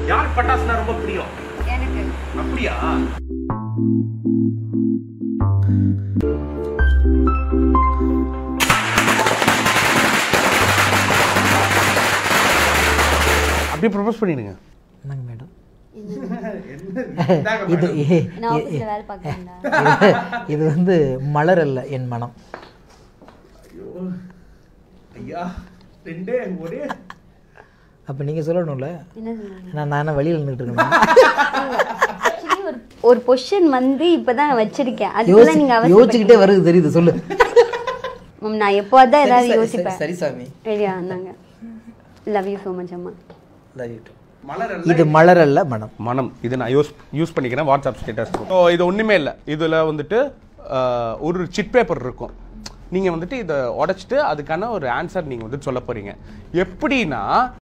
யார் பட்டாசுனா ரொம்ப பிரியம் எனக்கு அப்படியா அப்படியே ப்ரொபோஸ் பண்ணிடுங்க என்னங்க மேடம் இந்தாங்க இது madam. இ- நான் இ- ஆஃபீஸில் வேலை பார்க்குறேன்டா இது- இது வந்து மலர் அல்ல என் மனம் ஐயா ரெண்டே ஒரே அப்போ நீங்கள் சொல்லணும்ல என்ன சொன்னாங்க நான் நான் என்ன வழியில் நின்றுட்டு இருக்கேன் ஆக்சுவலி ஒரு ஒரு பொசிஷன் வந்து இப்பதான் நான் வச்சிருக்கேன் அதுக்குள்ள நீங்க யோசி யோசிச்சுக்கிட்டே வருது தெரியுது சொல்லு மேம் நான் எப்போதான் சரி, ஏதாவது சரி, யோசிப்பேன் சரி சாமி ரெடியா இருந்தாங்க லவ் யூ ஸோ மச் அம்மா மலர் இது மலர் அல்ல மனம் மனம் இது நான் யூஸ் யூஸ் பண்ணிக்கிறேன் வாட்ஸ்அப் ஸ்டேட்டஸ் ஸோ இது ஒன்றுமே இல்லை இதில் வந்துட்டு அஹ், ஒரு சிட் பேப்பர் இருக்கும் நீங்கள் வந்துட்டு இதை உடைச்சிட்டு அதுக்கான ஒரு ஆன்சர் நீங்கள் வந்துட்டு சொல்ல போகிறீங்க எப்படின்னா